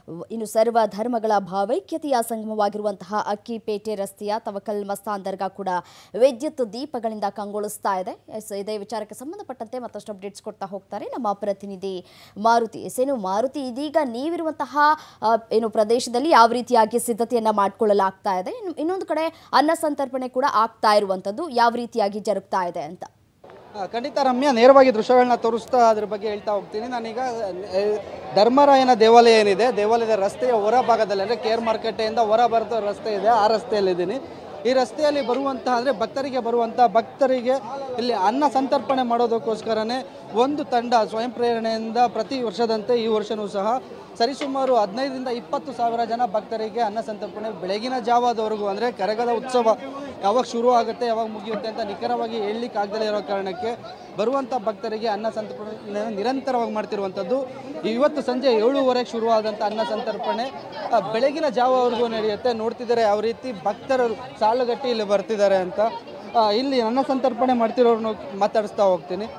ಇನ್ನು ಸರ್ವ ಧರ್ಮಗಳ ಭಾವೈಕ್ಯತೆಯ ಸಂಗಮವಾಗಿರುವಂತಹ ಅಕ್ಕಿಪೇಟೆ ರಸ್ತೆಯ ತವಕಲ್ ಮಸ್ತಾನ್ ದರ್ಗಾ ಕೂಡ ವಿದ್ಯುತ್ ದೀಪಗಳಿಂದ ಕಂಗೊಳಿಸ್ತಾ ಇದೆ ಎಸ್, ಇದೇ ವಿಚಾರಕ್ಕೆ ಸಂಬಂಧಪಟ್ಟಂತೆ ಮತ್ತಷ್ಟು ಅಪ್ಡೇಟ್ಸ್ ಕೊಡ್ತಾ ಹೋಗ್ತಾರೆ ನಮ್ಮ ಪ್ರತಿನಿಧಿ ಮಾರುತಿ ಎಸ್, ಏನು ಮಾರುತಿ ಇದೀಗ ನೀವಿರುವಂತಹ ಆ, ಏನು ಪ್ರದೇಶದಲ್ಲಿ ಯಾವ ರೀತಿಯಾಗಿ ಸಿದ್ಧತೆಯನ್ನ ಮಾಡ್ಕೊಳ್ಳಲಾಗ್ತಾ ಇದೆ ಇನ್ನು ಇನ್ನೊಂದು ಕಡೆ ಅನ್ನ ಸಂತರ್ಪಣೆ ಕೂಡ ಆಗ್ತಾ ಇರುವಂತದ್ದು ಯಾವ ರೀತಿಯಾಗಿ ಜರುಗ್ತಾ ಇದೆ ಅಂತ ಆ, ಖಂಡಿತ ರಮ್ಯಾ ನೇರವಾಗಿ ದೃಶ್ಯಗಳನ್ನ ತೋರಿಸ್ತಾ ಅದ್ರ ಬಗ್ಗೆ ಹೇಳ್ತಾ ಹೋಗ್ತೀನಿ ನಾನೀಗ ಆ, ಧರ್ಮರಾಯನ ದೇವಾಲಯ ಏನಿದೆ ದೇವಾಲಯದ ರಸ್ತೆಯ ಹೊರ ಭಾಗದಲ್ಲಿ ಅಂದರೆ ಕೇರ್ ಮಾರ್ಕೆಟೆಯಿಂದ ಹೊರ ಬರೋ ರಸ್ತೆ ಇದೆ ಆ ರಸ್ತೆಯಲ್ಲಿದ್ದೀನಿ ಈ ರಸ್ತೆಯಲ್ಲಿ ಬರುವಂತಹ ಅಂದರೆ ಭಕ್ತರಿಗೆ ಬರುವಂಥ ಭಕ್ತರಿಗೆ ಇಲ್ಲಿ ಅನ್ನ ಸಂತರ್ಪಣೆ ಮಾಡೋದಕ್ಕೋಸ್ಕರನೇ ಒಂದು ತಂಡ ಸ್ವಯಂ ಪ್ರೇರಣೆಯಿಂದ ಪ್ರತಿ ವರ್ಷದಂತೆ ಈ ವರ್ಷವೂ ಸಹ ಸರಿಸುಮಾರು ಹದಿನೈದರಿಂದ ಇಪ್ಪತ್ತು ಸಾವಿರ ಜನ ಭಕ್ತರಿಗೆ ಅನ್ನ ಸಂತರ್ಪಣೆ ಬೆಳಗಿನ ಜಾವದವರೆಗೂ ಅಂದರೆ ಕರಗದ ಉತ್ಸವ ಯಾವಾಗ ಶುರು ಆಗುತ್ತೆ ಯಾವಾಗ ಮುಗಿಯುತ್ತೆ ಅಂತ ನಿಖರವಾಗಿ ಹೇಳಲಿಕ್ಕೆ ಆಗದೇ ಇರೋ ಕಾರಣಕ್ಕೆ ಬರುವಂಥ ಭಕ್ತರಿಗೆ ಅನ್ನ ಸಂತರ್ಪಣೆ ನಿರಂತರವಾಗಿ ಮಾಡ್ತಿರುವಂಥದ್ದು ಇವತ್ತು ಸಂಜೆ ಏಳುವರೆಗೆ ಶುರುವಾದಂಥ ಅನ್ನ ಸಂತರ್ಪಣೆ ಆ, ಬೆಳಗಿನ ಜಾವವರೆಗೂ ನಡೆಯುತ್ತೆ ನೋಡ್ತಿದ್ದಾರೆ ಯಾವ ರೀತಿ ಭಕ್ತರು ಸಾಲುಗಟ್ಟಿ ಇಲ್ಲಿ ಬರ್ತಿದ್ದಾರೆ ಅಂತ ಆ, ಇಲ್ಲಿ ಅನ್ನ ಸಂತರ್ಪಣೆ ಮಾಡ್ತಿರೋರ್ನು ಮಾತಾಡಿಸ್ತಾ ಹೋಗ್ತೀನಿ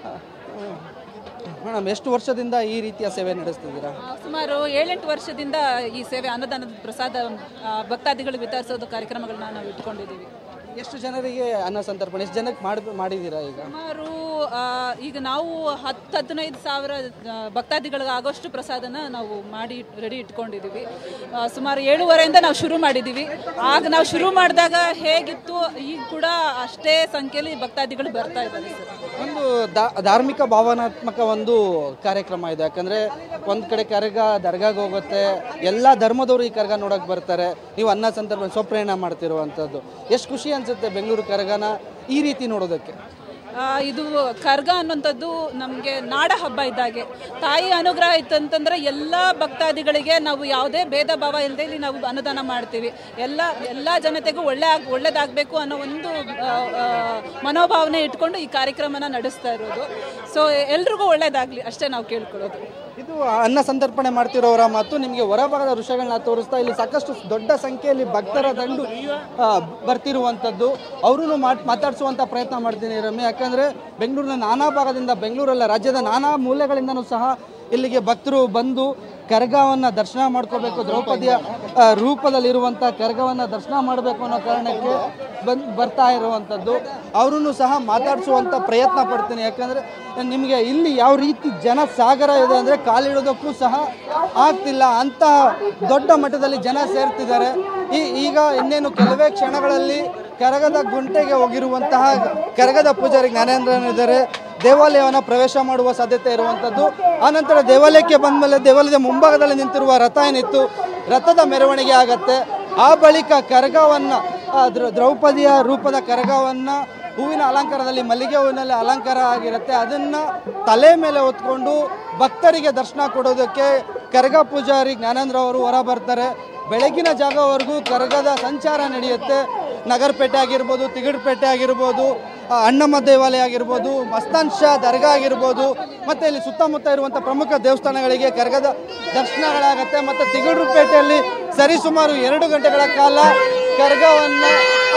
ಮೇಡಮ್ ಎಷ್ಟು ವರ್ಷದಿಂದ ಈ ರೀತಿಯ ಸೇವೆ ನಡೆಸ್ತಿದ್ದೀರಾ ಆ, ಸುಮಾರು ಏಳೆಂಟು ವರ್ಷದಿಂದ ಈ ಸೇವೆ ಅನ್ನದಾನದ ಪ್ರಸಾದ ಆ, ಭಕ್ತಾದಿಗಳಿಗೆ ವಿತರಿಸೋದು ಕಾರ್ಯಕ್ರಮಗಳನ್ನ ನಾವು ಇಟ್ಕೊಂಡಿದ್ದೀವಿ ಎಷ್ಟು ಜನರಿಗೆ ಅನ್ನ ಸಂತರ್ಪಣೆ ಎಷ್ಟು ಜನಕ್ಕೆ ಮಾಡಿ ಮಾಡಿದ್ದೀರಾ ಈಗ ಸುಮಾರು ಆ, ಈಗ ನಾವು ಹತ್ತು ಹದಿನೈದು ಸಾವಿರ ಆ, ಭಕ್ತಾದಿಗಳಿಗೆ ಆಗೋಷ್ಟು ಪ್ರಸಾದನ ನಾವು ಮಾಡಿ ರೆಡಿ ಇಟ್ಕೊಂಡಿದ್ದೀವಿ ಆ, ಸುಮಾರು ಏಳುವರೆಯಿಂದ ನಾವು ಶುರು ಮಾಡಿದ್ದೀವಿ ಆಗ ನಾವು ಶುರು ಮಾಡಿದಾಗ ಹೇಗಿತ್ತು ಈಗ ಕೂಡ ಅಷ್ಟೇ ಸಂಖ್ಯೆಯಲ್ಲಿ ಭಕ್ತಾದಿಗಳು ಬರ್ತಾ ಇದ್ದಾರೆ ಸರ್ ಒಂದು ದಾ- ಧಾರ್ಮಿಕ ಭಾವನಾತ್ಮಕ ಒಂದು ಕಾರ್ಯಕ್ರಮ ಇದೆ ಯಾಕಂದ್ರೆ ಒಂದ್ ಕಡೆ ಕರಗ ದರ್ಗಾಗೆ ಹೋಗುತ್ತೆ ಎಲ್ಲ ಧರ್ಮದವರು ಈ ಕರಗ ನೋಡಕ್ ಬರ್ತಾರೆ ನೀವು ಅನ್ನ ಸಂದರ್ಭ ಸ್ವಪ್ರೇರಣ ಮಾಡ್ತಿರುವಂಥದ್ದು ಎಷ್ಟು ಖುಷಿ ಅನ್ಸುತ್ತೆ ಬೆಂಗಳೂರು ಕರಗನ ಈ ರೀತಿ ನೋಡೋದಕ್ಕೆ ಆ, ಇದು ಕರ್ಗ ಅನ್ನುವಂಥದ್ದು ನಮಗೆ ನಾಡ ಹಬ್ಬ ಇದ್ದಾಗೆ ತಾಯಿ ಅನುಗ್ರಹ ಇತ್ತಂತಂದ್ರೆ ಎಲ್ಲ ಭಕ್ತಾದಿಗಳಿಗೆ ನಾವು ಯಾವುದೇ ಭೇದ ಭಾವ ಇಲ್ಲದೆ ಇಲ್ಲಿ ನಾವು ಅನುದಾನ ಮಾಡ್ತೀವಿ ಎಲ್ಲ ಎಲ್ಲ ಜನತೆಗೂ ಒಳ್ಳೆ ಆಗ್ ಒಳ್ಳೇದಾಗಬೇಕು ಅನ್ನೋ ಒಂದು ಆ, ಆ, ಮನೋಭಾವನೆ ಇಟ್ಕೊಂಡು ಈ ಕಾರ್ಯಕ್ರಮನ ನಡೆಸ್ತಾ ಇರೋದು ಸೊ ಎಲ್ರಿಗೂ ಒಳ್ಳೇದಾಗಲಿ ಅಷ್ಟೇ ನಾವು ಕೇಳ್ಕೊಳ್ಳೋದು ಇದು ಅನ್ನ ಸಂತರ್ಪಣೆ ಮಾಡ್ತಿರೋರ ಮತ್ತು ನಿಮಗೆ ಹೊರಭಾಗದ ದೃಶ್ಯಗಳನ್ನ ತೋರಿಸ್ತಾ ಇಲ್ಲಿ ಸಾಕಷ್ಟು ದೊಡ್ಡ ಸಂಖ್ಯೆಯಲ್ಲಿ ಭಕ್ತರ ದಂಡು ಆ, ಬರ್ತಿರುವಂಥದ್ದು ಅವ್ರೂ ಮಾತ್ ಮಾತಾಡಿಸುವಂಥ ಪ್ರಯತ್ನ ಮಾಡ್ತೀನಿ ರಮ್ಯ ಯಾಕಂದರೆ ಬೆಂಗಳೂರಿನ ನಾನಾ ಭಾಗದಿಂದ ಬೆಂಗಳೂರಲ್ಲ ರಾಜ್ಯದ ನಾನಾ ಮೂಲೆಗಳಿಂದನೂ ಸಹ ಇಲ್ಲಿಗೆ ಭಕ್ತರು ಬಂದು ಕರ್ಗವನ್ನು ದರ್ಶನ ಮಾಡ್ಕೋಬೇಕು ದ್ರೌಪದಿಯ ಆ, ರೂಪದಲ್ಲಿರುವಂಥ ಕರ್ಗವನ್ನು ದರ್ಶನ ಮಾಡಬೇಕು ಅನ್ನೋ ಕಾರಣಕ್ಕೆ ಬಂದು ಬರ್ತಾ ಇರುವಂಥದ್ದು ಅವರನ್ನು ಸಹ ಮಾತಾಡಿಸುವಂಥ ಪ್ರಯತ್ನ ಪಡ್ತೀನಿ ಯಾಕಂದರೆ ನಿಮಗೆ ಇಲ್ಲಿ ಯಾವ ರೀತಿ ಜನ ಸಾಗರ ಇದೆ ಅಂದರೆ ಕಾಲಿಡೋದಕ್ಕೂ ಸಹ ಆಗ್ತಿಲ್ಲ ಅಂತ ದೊಡ್ಡ ಮಟ್ಟದಲ್ಲಿ ಜನ ಸೇರ್ತಿದ್ದಾರೆ ಈ ಈಗ ಇನ್ನೇನು ಕೆಲವೇ ಕ್ಷಣಗಳಲ್ಲಿ ಕರಗದ ಗುಂಟೆಗೆ ಹೋಗಿರುವಂತಹ ಕರಗದ ಪೂಜಾರಿ ಜ್ಞಾನೇಂದ್ರನ್ ಇದ್ದಾರೆ ದೇವಾಲಯವನ್ನು ಪ್ರವೇಶ ಮಾಡುವ ಸಾಧ್ಯತೆ ಇರುವಂಥದ್ದು ಆನಂತರ ದೇವಾಲಯಕ್ಕೆ ಬಂದ ಮೇಲೆ ದೇವಾಲಯದ ಮುಂಭಾಗದಲ್ಲಿ ನಿಂತಿರುವ ರಥ ಏನಿತ್ತು ರಥದ ಮೆರವಣಿಗೆ ಆಗತ್ತೆ ಆ ಬಳಿಕ ಕರಗವನ್ನು ಆ, ದ್ರ- ದ್ರೌಪದಿಯ ರೂಪದ ಕರಗವನ್ನು ಹೂವಿನ ಅಲಂಕಾರದಲ್ಲಿ ಮಲ್ಲಿಗೆ ಹೂವಿನಲ್ಲಿ ಅಲಂಕಾರ ಆಗಿರುತ್ತೆ ಅದನ್ನ ತಲೆ ಮೇಲೆ ಹೊತ್ಕೊಂಡು ಭಕ್ತರಿಗೆ ದರ್ಶನ ಕೊಡೋದಕ್ಕೆ ಕರಗ ಪೂಜಾರಿ ಜ್ಞಾನೇಂದ್ರ ಅವರು ಹೊರ ಬರ್ತಾರೆ ಬೆಳಗಿನ ಜಾಗವರೆಗೂ ಕರಗದ ಸಂಚಾರ ನಡೆಯುತ್ತೆ ನಗರಪೇಟೆ ಆಗಿರ್ಬೋದು ತಿಗಡ್ಪೇಟೆ ಆಗಿರ್ಬೋದು ಆ, ಅಣ್ಣಮ್ಮ ದೇವಾಲಯ ಆಗಿರ್ಬೋದು ಮಸ್ತಾನ್ ಶಾ ದರ್ಗಾ ಆಗಿರ್ಬೋದು ಮತ್ತು ಇಲ್ಲಿ ಸುತ್ತಮುತ್ತ ಇರುವಂಥ ಪ್ರಮುಖ ದೇವಸ್ಥಾನಗಳಿಗೆ ಕರಗದ ದರ್ಶನಗಳಾಗತ್ತೆ ಮತ್ತು ತಿಗಡ್ರುಪೇಟೆಯಲ್ಲಿ ಸರಿಸುಮಾರು ಎರಡು ಗಂಟೆಗಳ ಕಾಲ ಕರಗವನ್ನು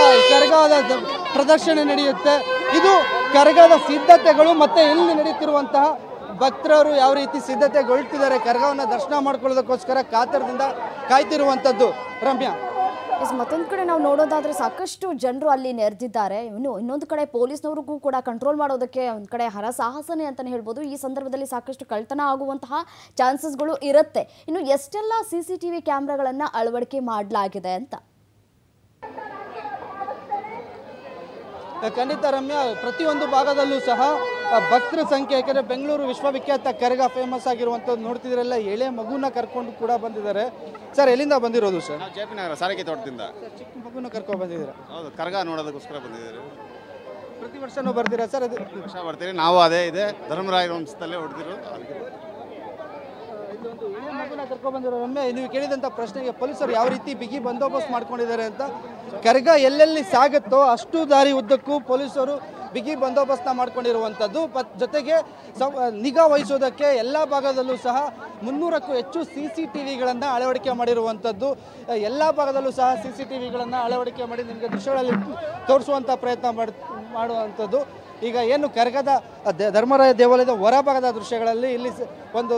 ಕರಗದ ದ- ಪ್ರದರ್ಶನ ನಡೆಯುತ್ತೆ ಇದು ಕರಗದ ಸಿದ್ಧತೆಗಳು ಮತ್ತು ಇಲ್ಲಿ ನಡೀತಿರುವಂತಹ ಭಕ್ತರು ಯಾವ ರೀತಿ ಸಿದ್ಧತೆಗೊಳ್ತಿದ್ದಾರೆ ಕರಗವನ್ನು ದರ್ಶನ ಮಾಡ್ಕೊಳ್ಳೋದಕ್ಕೋಸ್ಕರ ಕಾತರದಿಂದ ಕಾಯ್ತಿರುವಂಥದ್ದು ರಮ್ಯಾ ಎಸ್ ಮತ್ತೊಂದು ಕಡೆ ನಾವು ನೋಡೋದಾದ್ರೆ ಸಾಕಷ್ಟು ಜನರು ಅಲ್ಲಿ ನೆರೆದಿದ್ದಾರೆ ಇನ್ನು ಇನ್ನೊಂದು ಕಡೆ ಪೊಲೀಸ್ನವ್ರಿಗೂ ಕೂಡ ಕಂಟ್ರೋಲ್ ಮಾಡೋದಕ್ಕೆ ಒಂದು ಕಡೆ ಹರಸಾಹಸನೆ ಅಂತಲೇ ಹೇಳ್ಬೋದು ಈ ಸಂದರ್ಭದಲ್ಲಿ ಸಾಕಷ್ಟು ಕಳ್ತನ ಆಗುವಂತಹ ಚಾನ್ಸಸ್ಗಳು ಇರುತ್ತೆ ಇನ್ನು ಎಷ್ಟೆಲ್ಲ ಸಿ ಸಿ ಟಿ ವಿ ಕ್ಯಾಮ್ರಾಗಳನ್ನು ಅಳವಡಿಕೆ ಮಾಡಲಾಗಿದೆ ಅಂತ ಖಂಡಿತ ರಮ್ಯಾ ಪ್ರತಿಯೊಂದು ಭಾಗದಲ್ಲೂ ಸಹ ಆ, ಭಕ್ತರ ಸಂಖ್ಯೆ ಯಾಕಂದರೆ ಬೆಂಗಳೂರು ವಿಶ್ವವಿಖ್ಯಾತ ಕರಗ ಫೇಮಸ್ ಆಗಿರುವಂಥದ್ದು ನೋಡ್ತಿದ್ರಲ್ಲ ಎಳೆ ಮಗುನ ಕರ್ಕೊಂಡು ಕೂಡ ಬಂದಿದ್ದಾರೆ ಸರ್ ಎಲ್ಲಿಂದ ಬಂದಿರೋದು ಸರ್ ನಾವು ಜೆ ಪಿ ನಗರ ಸಾರಿಗೆ ತೋಟದಿಂದ ಚಿಕ್ಕ ಮಗುನ ಕರ್ಕೊಂಡು ಬಂದಿದ್ದೀರಾ ಹೌದು ಕರ್ಗ ನೋಡೋದಕ್ಕೋಸ್ಕರ ಬಂದಿದ್ದೀರಿ ಪ್ರತಿ ವರ್ಷನೂ ಬರ್ತೀರಾ ಸರ್ ಅದು ವರ್ಷ ಬರ್ತೀರಿ ನಾವು ಅದೇ ಇದೆ ಧರ್ಮರಾಯರ ವಂಶದಲ್ಲೇ ಹೊಡೆದಿರೋ ಅದಕ್ಕೆ ಇಲ್ಲೊಂದು ಎಳೆ ಮಗುನ ಕರ್ಕೊಂಡು ಬಂದಿರೋ ರಮ್ಯ ನೀವು ಕೇಳಿದಂಥ ಪ್ರಶ್ನೆಗೆ ಪೊಲೀಸರು ಯಾವ ರೀತಿ ಬಿಗಿ ಬಂದೋಬಸ್ತ್ ಮಾಡ್ಕೊಂಡಿದ್ದಾರೆ ಅಂತ ಕರ್ಗ ಎಲ್ಲೆಲ್ಲಿ ಸಾಗುತ್ತೋ ಅಷ್ಟು ದಾರಿ ಉದ್ದಕ್ಕೂ ಪೊಲೀಸರು ಬಿಗಿ ಬಂದೋಬಸ್ತ್ನ ಮಾಡ್ಕೊಂಡಿರುವಂಥದ್ದು ಪತ್ ಜೊತೆಗೆ ಸಂ- ನಿಗಾ ವಹಿಸೋದಕ್ಕೆ ಎಲ್ಲ ಭಾಗದಲ್ಲೂ ಸಹ ಮುನ್ನೂರಕ್ಕೂ ಹೆಚ್ಚು ಸಿ ಸಿ ಟಿ ವಿಗಳನ್ನು ಅಳವಡಿಕೆ ಮಾಡಿರುವಂಥದ್ದು ಎಲ್ಲ ಭಾಗದಲ್ಲೂ ಸಹ ಸಿ ಸಿ ಟಿ ವಿಗಳನ್ನು ಅಳವಡಿಕೆ ಮಾಡಿ ನಿಮಗೆ ದೃಶ್ಯಗಳಲ್ಲಿ ತೋರಿಸುವಂಥ ಪ್ರಯತ್ನ ಮಾಡ್ ಮಾಡುವಂಥದ್ದು ಈಗ ಏನು ಕರ್ಗದ ದ- ಧರ್ಮರಾಯ ದೇವಾಲಯದ ಹೊರಭಾಗದ ದೃಶ್ಯಗಳಲ್ಲಿ ಇಲ್ಲಿ ಸ- ಒಂದು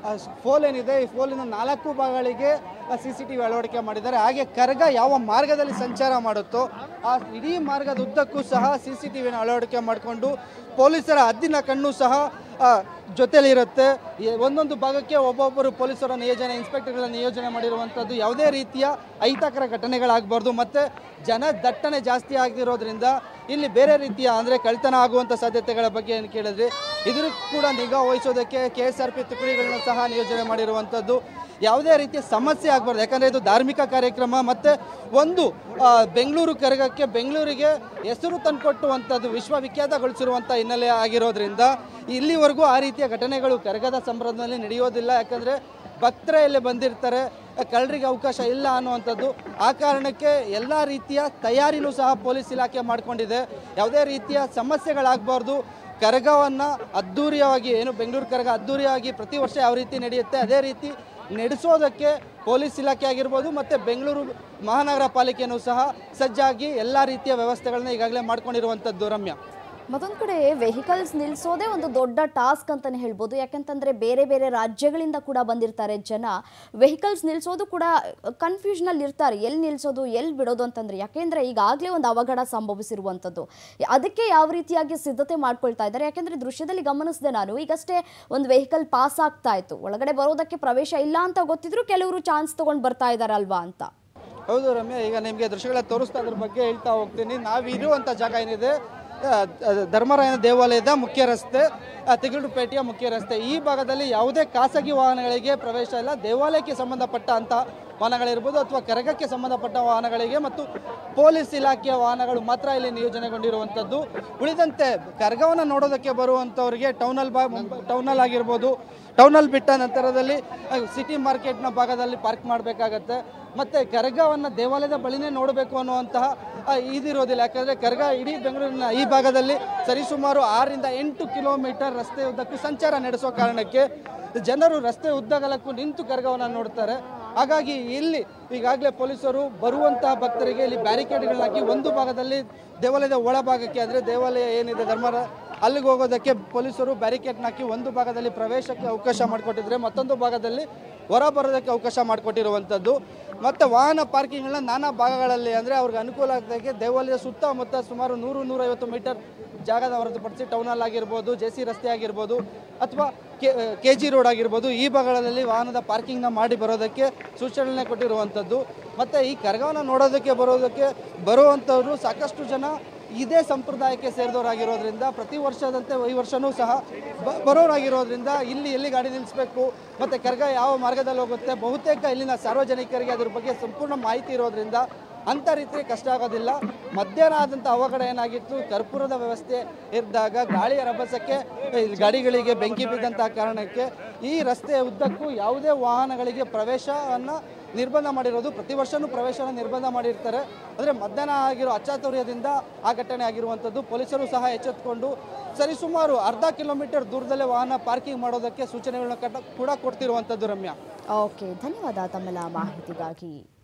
ಫೋಲ್ ಏನಿದೆ ಈ ಫೋಲಿನ ನಾಲ್ಕು ಭಾಗಗಳಿಗೆ ಸಿ ಸಿ ಟಿ ವಿ ಅಳವಡಿಕೆ ಮಾಡಿದ್ದಾರೆ ಹಾಗೆ ಕರ್ಗ ಯಾವ ಮಾರ್ಗದಲ್ಲಿ ಸಂಚಾರ ಮಾಡುತ್ತೋ ಆ ಇಡೀ ಮಾರ್ಗದ ಉದ್ದಕ್ಕೂ ಸಹ ಸಿ ಸಿ ಟಿ ವಿನ ಅಳವಡಿಕೆ ಮಾಡಿಕೊಂಡು ಪೊಲೀಸರ ಹದ್ದಿನ ಕಣ್ಣು ಸಹ ಆ, ಜೊತೆಲಿರುತ್ತೆ ಈ ಒಂದೊಂದು ಭಾಗಕ್ಕೆ ಒಬ್ಬೊಬ್ಬರು ಪೊಲೀಸರ ನಿಯೋಜನೆ ಇನ್ಸ್ಪೆಕ್ಟರ್ಗಳ ನಿಯೋಜನೆ ಮಾಡಿರುವಂಥದ್ದು ಯಾವುದೇ ರೀತಿಯ ಅಹಿತಕರ ಘಟನೆಗಳಾಗಬಾರ್ದು ಮತ್ತು ಜನ ದಟ್ಟಣೆ ಜಾಸ್ತಿ ಆಗಿರೋದ್ರಿಂದ ಇಲ್ಲಿ ಬೇರೆ ರೀತಿಯ ಅಂದರೆ ಕಳ್ತನ ಆಗುವಂಥ ಸಾಧ್ಯತೆಗಳ ಬಗ್ಗೆ ಏನು ಕೇಳಿದ್ರಿ ಇದ್ರ ಕೂಡ ನಿಗಾ ವಹಿಸೋದಕ್ಕೆ ಕೆ ಎಸ್ ಆರ್ ಪಿ ತುಕಡಿಗಳನ್ನು ಸಹ ನಿಯೋಜನೆ ಮಾಡಿರುವಂಥದ್ದು ಯಾವುದೇ ರೀತಿಯ ಸಮಸ್ಯೆ ಆಗಬಾರ್ದು ಯಾಕಂದರೆ ಇದು ಧಾರ್ಮಿಕ ಕಾರ್ಯಕ್ರಮ ಮತ್ತು ಒಂದು ಆ, ಬೆಂಗಳೂರು ಕರಗಕ್ಕೆ ಬೆಂಗಳೂರಿಗೆ ಹೆಸರು ತಂದುಕೊಟ್ಟುವಂಥದ್ದು ವಿಶ್ವವಿಖ್ಯಾತಗೊಳಿಸಿರುವಂಥ ಹಿನ್ನೆಲೆ ಆಗಿರೋದ್ರಿಂದ ಇಲ್ಲಿವರೆಗೂ ಆ ರೀತಿಯ ಘಟನೆಗಳು ಕರಗದ ಸಂಭ್ರಮದಲ್ಲಿ ನಡೆಯೋದಿಲ್ಲ ಯಾಕಂದರೆ ಭಕ್ತರೇ ಇಲ್ಲಿ ಬಂದಿರ್ತಾರೆ ಕಳ್ಳರಿಗೆ ಅವಕಾಶ ಇಲ್ಲ ಅನ್ನುವಂಥದ್ದು ಆ ಕಾರಣಕ್ಕೆ ಎಲ್ಲ ರೀತಿಯ ತಯಾರಿನೂ ಸಹ ಪೊಲೀಸ್ ಇಲಾಖೆ ಮಾಡಿಕೊಂಡಿದೆ ಯಾವುದೇ ರೀತಿಯ ಸಮಸ್ಯೆಗಳಾಗಬಾರ್ದು ಕರಗವನ್ನು ಅದ್ಧೂರಿಯಾಗಿ ಏನು ಬೆಂಗಳೂರು ಕರಗ ಅದ್ಧೂರಿಯಾಗಿ ಪ್ರತಿ ವರ್ಷ ಯಾವ ರೀತಿ ನಡೆಯುತ್ತೆ ಅದೇ ರೀತಿ ನಡೆಸೋದಕ್ಕೆ ಪೊಲೀಸ್ ಇಲಾಖೆ ಆಗಿರ್ಬೋದು ಮತ್ತು ಬೆಂಗಳೂರು ಮಹಾನಗರ ಪಾಲಿಕೆಯೂ ಸಹ ಸಜ್ಜಾಗಿ ಎಲ್ಲ ರೀತಿಯ ವ್ಯವಸ್ಥೆಗಳನ್ನ ಈಗಾಗಲೇ ಮಾಡ್ಕೊಂಡಿರುವಂಥದ್ದು ರಮ್ಯ ಮತ್ತೊಂದು ಕಡೆ ವೆಹಿಕಲ್ಸ್ ನಿಲ್ಲಿಸೋದೇ ಒಂದು ದೊಡ್ಡ ಟಾಸ್ಕ್ ಅಂತಲೇ ಹೇಳ್ಬೋದು ಯಾಕಂತಂದರೆ ಬೇರೆ ಬೇರೆ ರಾಜ್ಯಗಳಿಂದ ಕೂಡ ಬಂದಿರ್ತಾರೆ ಜನ ವೆಹಿಕಲ್ಸ್ ನಿಲ್ಲಿಸೋದು ಕೂಡ ಕನ್ಫ್ಯೂಷನಲ್ಲಿ ಇರ್ತಾರೆ ಎಲ್ಲಿ ನಿಲ್ಲಿಸೋದು ಎಲ್ಲಿ ಬಿಡೋದು ಅಂತಂದರೆ ಯಾಕೆಂದರೆ ಈಗಾಗಲೇ ಒಂದು ಅವಘಡ ಸಂಭವಿಸಿರುವಂಥದ್ದು ಅದಕ್ಕೆ ಯಾವ ರೀತಿಯಾಗಿ ಸಿದ್ಧತೆ ಮಾಡ್ಕೊಳ್ತಾ ಇದ್ದಾರೆ ಯಾಕೆಂದರೆ ದೃಶ್ಯದಲ್ಲಿ ಗಮನಿಸಿದೆ ನಾನು ಈಗಷ್ಟೇ ಒಂದು ವೆಹಿಕಲ್ ಪಾಸ್ ಆಗ್ತಾ ಇತ್ತು ಒಳಗಡೆ ಬರೋದಕ್ಕೆ ಪ್ರವೇಶ ಇಲ್ಲ ಅಂತ ಗೊತ್ತಿದ್ರು ಕೆಲವರು ಚಾನ್ಸ್ ತೊಗೊಂಡು ಬರ್ತಾ ಇದ್ದಾರಲ್ವಾ ಅಂತ ಹೌದು ರಮ್ಯ ಈಗ ನಿಮಗೆ ದೃಶ್ಯಗಳ ತೋರಿಸ್ತಾ ಅದ್ರ ಬಗ್ಗೆ ಹೇಳ್ತಾ ಹೋಗ್ತೀನಿ ನಾವು ಇರುವಂಥ ಜಾಗ ಏನಿದೆ ಆ, ದ- ಧರ್ಮರಾಯನ ದೇವಾಲಯದ ಮುಖ್ಯ ರಸ್ತೆ ಆ, ತಿಗರುಪೇಟೆಯ ಮುಖ್ಯ ರಸ್ತೆ ಈ ಭಾಗದಲ್ಲಿ ಯಾವುದೇ ಖಾಸಗಿ ವಾಹನಗಳಿಗೆ ಪ್ರವೇಶ ಇಲ್ಲ ದೇವಾಲಯಕ್ಕೆ ಸಂಬಂಧಪಟ್ಟ ಅಂತ ವಾಹನಗಳಿರ್ಬೋದು ಅಥವಾ ಕರಗಕ್ಕೆ ಸಂಬಂಧಪಟ್ಟ ವಾಹನಗಳಿಗೆ ಮತ್ತು ಪೊಲೀಸ್ ಇಲಾಖೆಯ ವಾಹನಗಳು ಮಾತ್ರ ಇಲ್ಲಿ ನಿಯೋಜನೆಗೊಂಡಿರುವಂಥದ್ದು ಉಳಿದಂತೆ ಕರ್ಗವನ್ನು ನೋಡೋದಕ್ಕೆ ಬರುವಂಥವ್ರಿಗೆ ಟೌನಲ್ಲಿ ಬಾ ಟೌನಲ್ಲಿ ಆಗಿರ್ಬೋದು ಟೌನಲ್ಲಿ ಬಿಟ್ಟ ನಂತರದಲ್ಲಿ ಸಿಟಿ ಮಾರ್ಕೆಟ್ನ ಭಾಗದಲ್ಲಿ ಪಾರ್ಕ್ ಮಾಡಬೇಕಾಗತ್ತೆ ಮತ್ತು ಕರ್ಗವನ್ನು ದೇವಾಲಯದ ಬಳಿನೇ ನೋಡಬೇಕು ಅನ್ನುವಂತಹ ಆ, ಇದಿರೋದಿಲ್ಲ ಯಾಕಂದರೆ ಕರ್ಗ ಇಡೀ ಬೆಂಗಳೂರಿನ ಈ ಭಾಗದಲ್ಲಿ ಸರಿಸುಮಾರು ಆರರಿಂದ ಎಂಟು ಕಿಲೋಮೀಟರ್ ರಸ್ತೆ ಉದ್ದಕ್ಕೂ ಸಂಚಾರ ನಡೆಸೋ ಕಾರಣಕ್ಕೆ ಜನರು ರಸ್ತೆ ಉದ್ದಗಲಕ್ಕೂ ನಿಂತು ಕರ್ಗವನ್ನು ನೋಡ್ತಾರೆ ಹಾಗಾಗಿ ಇಲ್ಲಿ ಈಗಾಗಲೇ ಪೊಲೀಸರು ಬರುವಂತಹ ಭಕ್ತರಿಗೆ ಇಲ್ಲಿ ಬ್ಯಾರಿಕೇಡ್ಗಳನ್ನ ಹಾಕಿ ಒಂದು ಭಾಗದಲ್ಲಿ ದೇವಾಲಯದ ಒಳಭಾಗಕ್ಕೆ ಅಂದರೆ ದೇವಾಲಯ ಏನಿದೆ ಧರ್ಮರ ಅಲ್ಲಿಗೆ ಹೋಗೋದಕ್ಕೆ ಪೊಲೀಸರು ಬ್ಯಾರಿಕೇಡ್ನ ಹಾಕಿ ಒಂದು ಭಾಗದಲ್ಲಿ ಪ್ರವೇಶಕ್ಕೆ ಅವಕಾಶ ಮಾಡಿಕೊಟ್ಟಿದ್ರೆ ಮತ್ತೊಂದು ಭಾಗದಲ್ಲಿ ಹೊರ ಬರೋದಕ್ಕೆ ಅವಕಾಶ ಮಾಡಿಕೊಟ್ಟಿರುವಂಥದ್ದು ಮತ್ತು ವಾಹನ ಪಾರ್ಕಿಂಗ್ಗಳನ್ನ ನಾನಾ ಭಾಗಗಳಲ್ಲಿ ಅಂದರೆ ಅವ್ರಿಗೆ ಅನುಕೂಲ ಆಗದಾಗೆ ದೇವಾಲಯದ ಸುತ್ತಮುತ್ತ ಸುಮಾರು ನೂರು ನೂರೈವತ್ತು ಮೀಟರ್ ಜಾಗದ ಹೊರತುಪಡಿಸಿ ಟೌನಲ್ಲಿ ಆಗಿರ್ಬೋದು ಜೆ ಸಿ ರಸ್ತೆ ಆಗಿರ್ಬೋದು ಅಥವಾ ಕೆ ಜಿ ರೋಡ್ ಆಗಿರ್ಬೋದು ಈ ಭಾಗಗಳಲ್ಲಿ ವಾಹನದ ಪಾರ್ಕಿಂಗ್ನ ಮಾಡಿ ಬರೋದಕ್ಕೆ ಸೂಚನೆ ಕೊಟ್ಟಿರುವಂಥದ್ದು ಮತ್ತು ಈ ಕರಗವನ್ನು ನೋಡೋದಕ್ಕೆ ಬರೋದಕ್ಕೆ ಬರುವಂಥವ್ರು ಸಾಕಷ್ಟು ಜನ ಇದೇ ಸಂಪ್ರದಾಯಕ್ಕೆ ಸೇರಿದವರಾಗಿರೋದ್ರಿಂದ ಪ್ರತಿ ವರ್ಷದಂತೆ ಈ ವರ್ಷವೂ ಸಹ ಬ ಬರೋರಾಗಿರೋದ್ರಿಂದ ಇಲ್ಲಿ ಎಲ್ಲಿ ಗಾಡಿ ನಿಲ್ಲಿಸಬೇಕು ಮತ್ತು ಕರ್ಗ ಯಾವ ಮಾರ್ಗದಲ್ಲಿ ಹೋಗುತ್ತೆ ಬಹುತೇಕ ಇಲ್ಲಿನ ಸಾರ್ವಜನಿಕರಿಗೆ ಅದ್ರ ಬಗ್ಗೆ ಸಂಪೂರ್ಣ ಮಾಹಿತಿ ಇರೋದ್ರಿಂದ ಅಂಥ ರೀತಿ ಕಷ್ಟ ಆಗೋದಿಲ್ಲ ಮಧ್ಯಾಹ್ನ ಆದಂಥ ಅವಘಡ ಏನಾಗಿತ್ತು ಕರ್ಪೂರದ ವ್ಯವಸ್ಥೆ ಇದ್ದಾಗ ಗಾಳಿಯ ರಭಸಕ್ಕೆ ಈ ಗಾಡಿಗಳಿಗೆ ಬೆಂಕಿ ಬಿದ್ದಂಥ ಕಾರಣಕ್ಕೆ ಈ ರಸ್ತೆಯ ಉದ್ದಕ್ಕೂ ಯಾವುದೇ ವಾಹನಗಳಿಗೆ ಪ್ರವೇಶವನ್ನು ನಿರ್ಬಂಧ ಮಾಡಿರೋದು ಪ್ರತಿ ವರ್ಷವೂ ಪ್ರವೇಶನ ನಿರ್ಬಂಧ ಮಾಡಿರ್ತಾರೆ ಅಂದರೆ ಮಧ್ಯಾಹ್ನ ಆಗಿರೋ ಅಚಾತುರ್ಯದಿಂದ ಆ ಘಟನೆ ಆಗಿರುವಂಥದ್ದು ಪೊಲೀಸರು ಸಹ ಎಚ್ಚೆತ್ತುಕೊಂಡು ಸರಿಸುಮಾರು ಅರ್ಧ ಕಿಲೋಮೀಟರ್ ದೂರದಲ್ಲೇ ವಾಹನ ಪಾರ್ಕಿಂಗ್ ಮಾಡೋದಕ್ಕೆ ಸೂಚನೆಗಳನ್ನ ಕಟ್ಟ ಕೂಡ ಕೊಡ್ತಿರುವಂಥದ್ದು ರಮ್ಯಾ ಓಕೆ ಧನ್ಯವಾದ ತಮ್ಮೆಲ್ಲ ಮಾಹಿತಿಗಾಗಿ